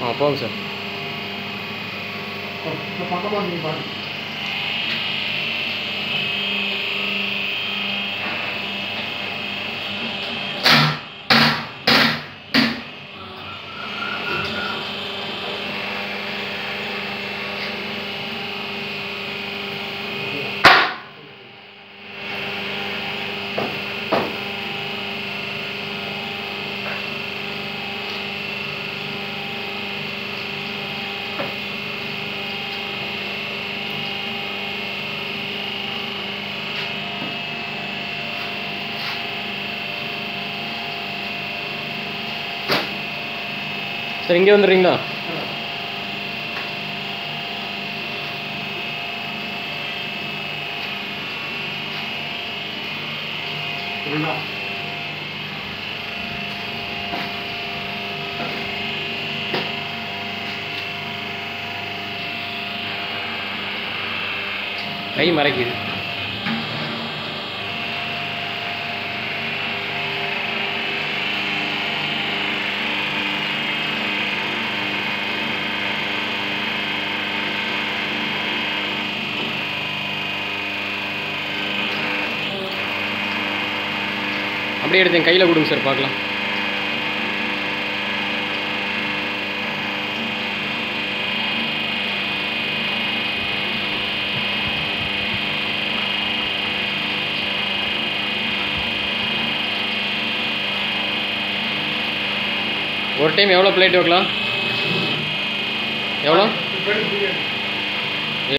ஆ போங்க சார் பக்கமாக நீங்கள் பாருங்க சார் இங்கே வந்துடுறீங்களா சரிங்களா கை மறைக்குது அப்படியே எடுத்து என் கையில் கொடுங்க சார் பார்க்கலாம் ஒரு டைம் எவ்வளோ பிளேட் வைக்கலாம் எவ்வளோ இப்போ எடுத்து